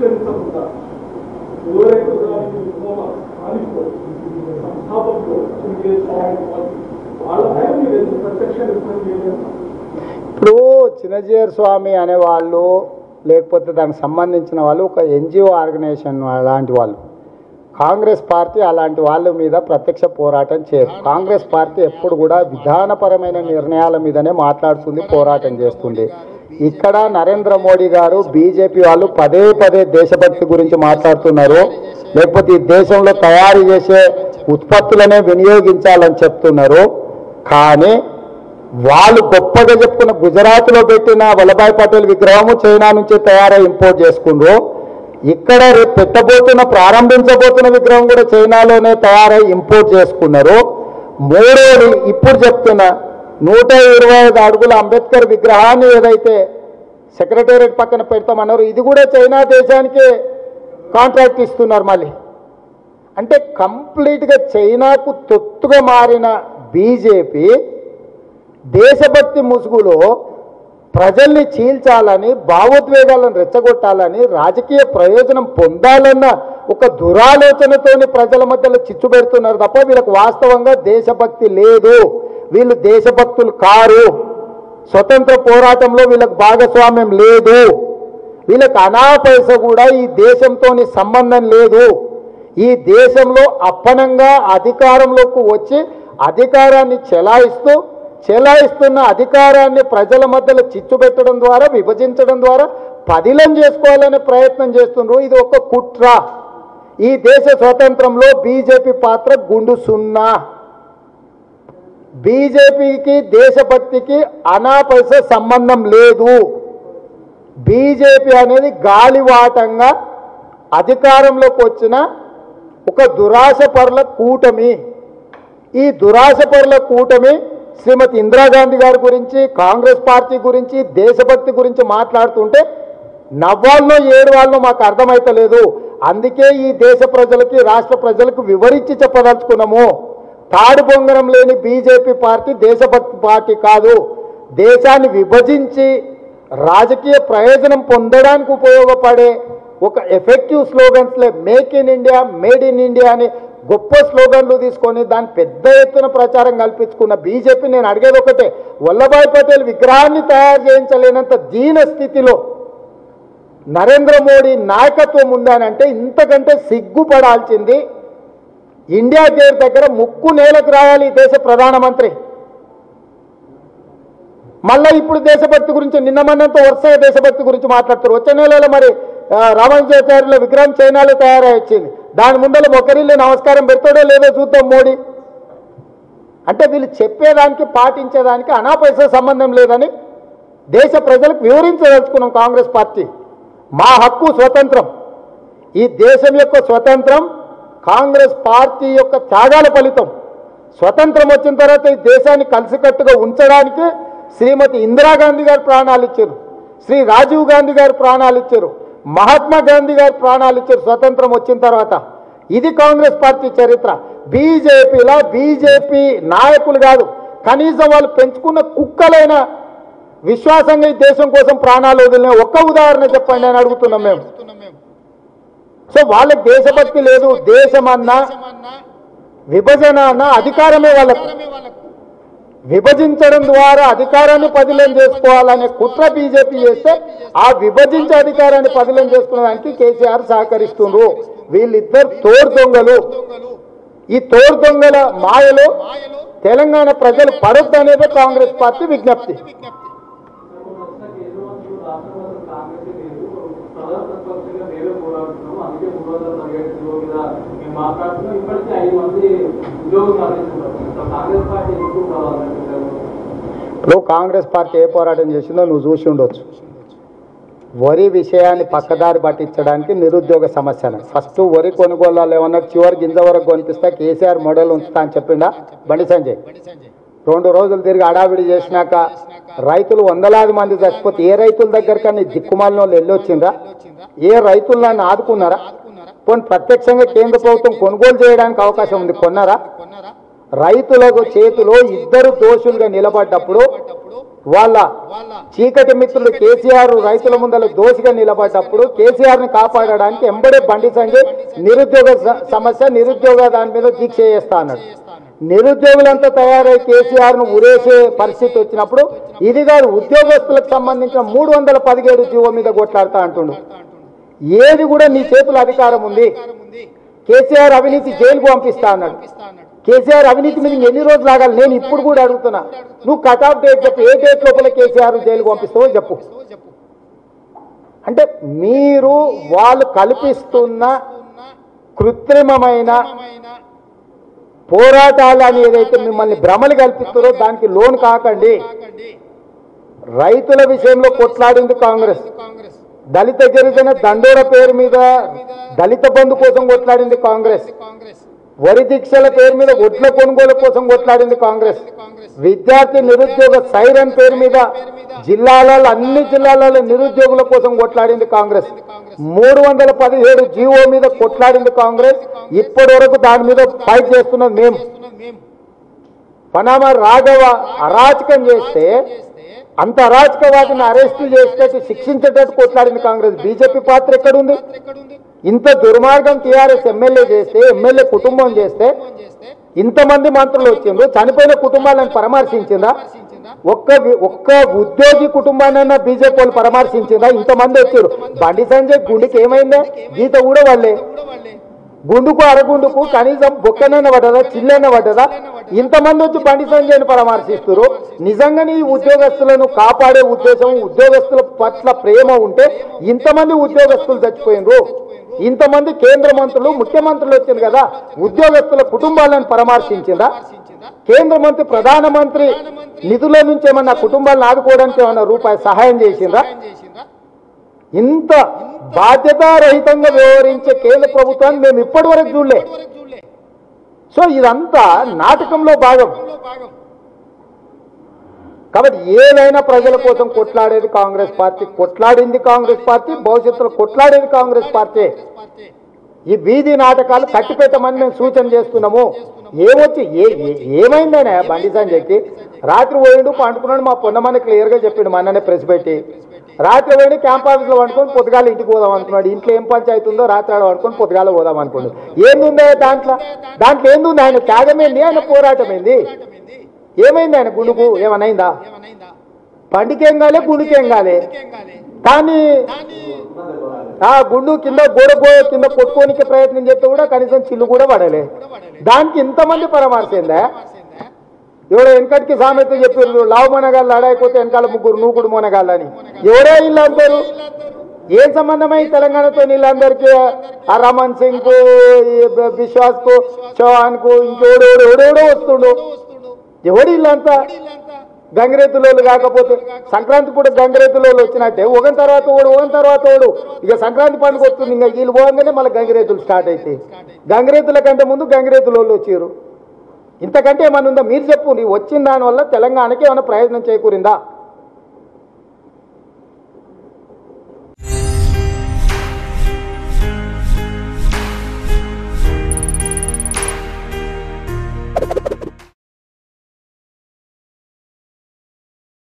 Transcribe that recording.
స్వీకరించకుండా ఎవరైతే దానికి విమోమ స్థానికులు సంస్థాపకులు శ్రీ స్వామి వారు, వాళ్ళ పైన మీరు ఎందుకు ప్రత్యక్ష రిపోర్ట్ చేయలేదు ఇప్పుడు చిన్నజీయర్ స్వామి అనేవాళ్ళు లేకపోతే దానికి సంబంధించిన వాళ్ళు ఒక ఎన్జిఓ ఆర్గనైజేషన్ అలాంటి వాళ్ళు కాంగ్రెస్ పార్టీ అలాంటి వాళ్ళ మీద ప్రత్యక్ష పోరాటం చేయదు కాంగ్రెస్ పార్టీ ఎప్పుడు కూడా విధానపరమైన నిర్ణయాల మీదనే మాట్లాడుతుంది పోరాటం చేస్తుంది ఇక్కడ నరేంద్ర మోడీ గారు బీజేపీ వాళ్ళు పదే పదే దేశభక్తి గురించి మాట్లాడుతున్నారు లేకపోతే ఈ దేశంలో తయారు చేసే ఉత్పత్తులనే వినియోగించాలని చెప్తున్నారు కానీ వాళ్ళు గొప్పగా చెప్పుకున్న గుజరాత్లో పెట్టిన వల్లభాయ్ పటేల్ విగ్రహము చైనా నుంచి తయారై ఇంపోర్ట్ చేసుకుండ్రు ఇక్కడ రేపు పెట్టబోతున్న ప్రారంభించబోతున్న విగ్రహం కూడా చైనాలోనే తయారై ఇంపోర్ట్ చేసుకున్నారు మూడోది ఇప్పుడు చెప్తున్నా నూట ఇరవై ఐదు అడుగుల అంబేద్కర్ విగ్రహాన్ని ఏదైతే సెక్రటేరియట్ పక్కన పెడతామన్నారు ఇది కూడా చైనా దేశానికి కాంట్రాక్ట్ ఇస్తున్నారు మళ్ళీ అంటే కంప్లీట్గా చైనాకు తొత్తుగా మారిన బీజేపీ దేశభక్తి ముసుగులో ప్రజల్ని చీల్చాలని భావోద్వేగాలను రెచ్చగొట్టాలని రాజకీయ ప్రయోజనం పొందాలన్న ఒక దురాలోచనతోని ప్రజల మధ్యలో చిచ్చు పెడుతున్నారు తప్ప వీళ్ళకి వాస్తవంగా దేశభక్తి లేదు వీళ్ళు దేశభక్తులు కారు స్వతంత్ర పోరాటంలో వీళ్ళకి భాగస్వామ్యం లేదు వీళ్ళకి అనా పైస కూడా ఈ దేశంతోని సంబంధం లేదు ఈ దేశంలో అప్పనంగా అధికారంలోకి వచ్చి అధికారాన్ని చెలాయిస్తూ చెలాయిస్తున్న అధికారాన్ని ప్రజల మధ్యలో చిచ్చు పెట్టడం ద్వారా విభజించడం ద్వారా పదిలం చేసుకోవాలనే ప్రయత్నం చేస్తున్నారు ఇది ఒక కుట్ర ఈ దేశ స్వతంత్రంలో బీజేపీ పాత్ర గుండు సున్నా బీజేపీకి దేశభక్తికి అనా పైస సంబంధం లేదు బీజేపీ అనేది గాలివాటంగా అధికారంలోకి వచ్చిన ఒక దురాశ పరుల కూటమి ఈ దురాశ పరుల కూటమి శ్రీమతి ఇందిరాగాంధీ గారి గురించి కాంగ్రెస్ పార్టీ గురించి దేశభక్తి గురించి మాట్లాడుతుంటే నవ్వాళ్ళలో ఏడు వాళ్ళు మాకు అర్థమైతలేదు అందుకే ఈ దేశ ప్రజలకి రాష్ట్ర ప్రజలకు వివరించి చెప్పదలుచుకున్నాము తాడు బొంగరం లేని బీజేపీ పార్టీ దేశభక్తి పార్టీ కాదు దేశాన్ని విభజించి రాజకీయ ప్రయోజనం పొందడానికి ఉపయోగపడే ఒక ఎఫెక్టివ్ స్లోగన్స్లే make in India made in India అని గొప్ప స్లోగన్లు తీసుకొని దాన్ని పెద్ద ఎత్తున ప్రచారం కల్పించుకున్న బీజేపీ నేను అడిగేది ఒకటే వల్లభాయ్ పటేల్ విగ్రహాన్ని తయారు చేయించలేనంత దీన స్థితిలో నరేంద్ర మోడీ నాయకత్వం ఉందనంటే ఇంతకంటే సిగ్గుపడాల్సింది ఇండియా గేట్ దగ్గర ముక్కు నేలకు రాయాలి ఈ దేశ ప్రధానమంత్రి మళ్ళీ ఇప్పుడు దేశభక్తి గురించి నిన్న మొన్నంత వరుసగా దేశభక్తి గురించి మాట్లాడుతారు వచ్చే నెలలో మరి ఆ, రామానుజాచార్యుల విగ్రహం చైనాలో తయారై వచ్చింది దాని ముందర ఒకరిల్లు నమస్కారం పెడతాడో లేదో చూద్దాం మోడీ అంటే వీళ్ళు చెప్పేదానికి పాటించేదానికి అనా పైసా సంబంధం లేదని దేశ ప్రజలకు వివరించదలుచుకున్నాం కాంగ్రెస్ పార్టీ మా హక్కు స్వతంత్రం ఈ దేశం యొక్క స్వతంత్రం కాంగ్రెస్ పార్టీ యొక్క త్యాగాల ఫలితం స్వతంత్రం వచ్చిన తర్వాత ఈ దేశాన్ని కలిసికట్టుగా ఉంచడానికి శ్రీమతి ఇందిరాగాంధీ గారు ప్రాణాలు ఇచ్చారు శ్రీ రాజీవ్ గాంధీ గారు ప్రాణాలు ఇచ్చారు మహాత్మా గాంధీ గారు ప్రాణాలు ఇచ్చారు స్వతంత్రం వచ్చిన తర్వాత ఇది కాంగ్రెస్ పార్టీ చరిత్ర బీజేపీలో బీజేపీ నాయకులు కాదు కనీసం వాళ్ళు పెంచుకున్న కుక్కలైన విశ్వాసంగా ఈ దేశం కోసం ప్రాణాలు వదిలిన ఒక్క ఉదాహరణ చెప్పండి అని అడుగుతున్నాం మేము సో వాళ్ళకి దేశభక్తి లేదు దేశమన్నా విభజన అన్న అధికారమే వాళ్ళకు విభజించడం ద్వారా అధికారాన్ని పదిలం చేసుకోవాలనే కుట్ర బీజేపీ చేస్తే ఆ విభజించే అధికారాన్ని పదిలం చేసుకునేదానికి కేసీఆర్ సహకరిస్తుండ్రు వీళ్ళిద్దరు తోడు దొంగలు ఈ తోడు దొంగల మాయలో తెలంగాణ ప్రజలు పడొద్దనేదే కాంగ్రెస్ పార్టీ విజ్ఞప్తి మాట్లాడుతున్నాం ఇప్పటికీ ఐదు మంది ఉద్యోగం సాధిస్తున్నారు కాంగ్రెస్ పార్టీ ఎందుకు కావాలంటున్నారు ఇప్పుడు కాంగ్రెస్ పార్టీ ఏ పోరాటం చేసిందో నువ్వు చూసి ఉండొచ్చు వరి విషయాన్ని పక్కదారి పట్టించడానికి నిరుద్యోగ సమస్యను ఫస్ట్ వరి కొనుగోలు ఏమన్నా చివరి గింజ వరకు కొనిపిస్తే కేసీఆర్ మోడల్ ఉంచుతా అని చెప్పిండా బండి సంజయ్ రెండు రోజులు తిరిగి అడావిడి చేసినాక రైతులు వందలాది మంది చచ్చిపోతే ఏ రైతుల దగ్గర కానీ దిక్కుమాలిన వాళ్ళు వెళ్ళొచ్చిండ్రా ఏ రైతులు నన్ను ఆదుకున్నారా కొన్ని ప్రత్యక్షంగా కేంద్ర ప్రభుత్వం కొనుగోలు చేయడానికి అవకాశం ఉంది కొన్నారా రైతులకు చేతిలో ఇద్దరు దోషులుగా నిలబడ్డప్పుడు వాళ్ళ చీకటి మిత్రులు కేసీఆర్ రైతుల ముందర దోషిగా నిలబడ్డప్పుడు కేసీఆర్ ని కాపాడడానికి ఎంబడే బండి సంజయ్ నిరుద్యోగ స- సమస్య నిరుద్యోగ దాని మీద దీక్ష చేస్తా అన్నాడు నిరుద్యోగులంతా తయారై కేసీఆర్ ను ఉరేసే పరిస్థితి వచ్చినప్పుడు ఇది కాదు ఉద్యోగస్తులకు సంబంధించిన మూడు వందల పదిహేడు జీవో మీద కొట్లాడుతా అంటుండు ఏది కూడా నీ చేతుల అధికారం ఉంది కేసీఆర్ అవినీతి జైలుకు పంపిస్తా అన్నాడు కేసీఆర్ అవినీతి మీద ఎన్ని రోజులు ఆగాలి నేను ఇప్పుడు కూడా అడుగుతున్నా నువ్వు కట్ ఆఫ్ డేట్ చెప్పు ఏ డేట్ లోపల కేసీఆర్ జైలుకు పంపిస్తావో చెప్పు అంటే మీరు వాళ్ళు కల్పిస్తున్న కృత్రిమమైన పోరాటాలు అని ఏదైతే మిమ్మల్ని భ్రమలు కల్పిస్తారో దానికి లోన్ కాకండి రైతుల విషయంలో కొట్లాడింది కాంగ్రెస్ దళిత గిరిజన దండోర పేరు మీద దళిత బంధు కోసం కొట్లాడింది కాంగ్రెస్ వరి దీక్షల పేరు మీద ఒడ్ల కొనుగోలు కోసం కొట్లాడింది కాంగ్రెస్ విద్యార్థి నిరుద్యోగ సైరన్ పేరు మీద జిల్లాలలో అన్ని జిల్లాలలో నిరుద్యోగుల కోసం కొట్లాడింది కాంగ్రెస్ మూడు వందల పదిహేడు జీవో మీద కొట్లాడింది కాంగ్రెస్ ఇప్పటి వరకు దాని మీద ఫైట్ చేస్తున్నది మేము పనామా రాఘవ అరాచకం చేస్తే అంత అరాచకవాదిని అరెస్టు చేసేటట్టు శిక్షించేటట్టు కొట్లాడింది కాంగ్రెస్ బీజేపీ పాత్ర ఎక్కడుంది ఇంత దుర్మార్గం టీఆర్ఎస్ ఎమ్మెల్యే చేస్తే ఎమ్మెల్యే కుటుంబం చేస్తే ఇంతమంది మంత్రులు వచ్చిండ్రు చనిపోయిన కుటుంబాలను పరామర్శించిందా ఒక్క వి- ఒక్క ఉద్యోగి కుటుంబాన్నైనా బీజేపీ వాళ్ళు పరామర్శించిందా ఇంతమంది వచ్చారు బండి సంజయ్ గుండెకి ఏమైందే గీత కూడా వాళ్ళే గుండుకు అరగుండుకు కనీసం బొక్కనైనా పడ్డదా చిల్లైనా పడ్డదా ఇంతమంది వచ్చి బండి సంజయ్ని పరామర్శిస్తారు నిజంగానే ఈ ఉద్యోగస్తులను కాపాడే ఉద్దేశం ఉద్యోగస్తుల పట్ల ప్రేమ ఉంటే ఇంతమంది ఉద్యోగస్తులు చచ్చిపోయినరు ఇంతమంది కేంద్ర మంత్రులు ముఖ్యమంత్రులు వచ్చింది కదా ఉద్యోగస్తుల కుటుంబాలను పరామర్శించిందా కేంద్ర మంత్రి ప్రధానమంత్రి నిధుల నుంచి ఏమన్నా కుటుంబాలను ఆదుకోవడానికి ఏమన్నా రూపాయి సహాయం చేసిందా ఇంత బాధ్యతారహితంగా వ్యవహరించే కేంద్ర ప్రభుత్వాన్ని మేము ఇప్పటి వరకు చూడలే సో ఇదంతా నాటకంలో భాగం కాబట్టి ఏదైనా ప్రజల కోసం కొట్లాడేది కాంగ్రెస్ పార్టీ కొట్లాడింది కాంగ్రెస్ పార్టీ భవిష్యత్తులో కొట్లాడేది కాంగ్రెస్ పార్టీ ఈ వీధి నాటకాలు కట్టిపెట్టమని మేము సూచన చేస్తున్నాము ఏమొచ్చి ఏ ఏ- ఏమైందనే బండి సంజయ్కి రాత్రి పోయిండు పండుకున్నాడు మా పొన్నమని క్లియర్గా చెప్పిండు మొన్ననే ప్రెస్ పెట్టి రాత్రి పోయిండు క్యాంప్ ఆఫీస్లో వండుకొని పొద్దుగాల ఇంటికి పోదాం అనుకున్నాడు ఇంట్లో ఏం పంచాయతీ ఉందో రాత్రి ఆడ వండుకొని పొద్దుగాల పోదాం అనుకున్నాడు ఏందుందే దాంట్లో దాంట్లో ఏందుంది ఆయన త్యాగం ఏంది ఆయన పోరాటం ఏంది ఏమైంది ఆయన గుండుకు ఏమనైందా పండికేం కాలే గుండుకేం కాలే కానీ ఆ గుండు కింద గోడ గోడ కింద కొట్టుకోనికి ప్రయత్నం చేస్తే కూడా కనీసం చిల్లు కూడా పడలే దానికి ఇంతమంది పరామర్శిందా ఎవడో వెనకటికి సామెత చెప్పారు లావు మనగాళ్ళు ఆడాయిపోతే వెనకాల ముగ్గురు నూకుడు మొనగాళ్ళని ఎవరో ఇల్లు అంటారు ఏం సంబంధమై తెలంగాణతో వీళ్ళందరికీ ఆ రమణ్ సింగ్ కు ఈ బ- బిశ్వాస్ కు చౌహాన్ కు ఇంకెవడో ఎవడెవడో వస్తుండు ఎవడు ఇల్లంతా గంగిరెద్దులోళ్ళు కాకపోతే సంక్రాంతి కూడా గంగిరెద్దులోళ్ళు వచ్చినట్టే ఒకని తర్వాత ఓడు ఒకని తర్వాత ఓడు ఇక సంక్రాంతి పండుగ వస్తుంది ఇంకా వీళ్ళు పోగానే మళ్ళీ గంగిరెద్దులు స్టార్ట్ అవుతాయి గంగిరెద్దుల కంటే ముందు గంగిరెద్దులోళ్ళు వచ్చారు ఇంతకంటే ఏమన్నా ఉందా మీరు చెప్పు నీ వచ్చిన దానివల్ల తెలంగాణకి ఏమైనా ప్రయోజనం చేకూరిందా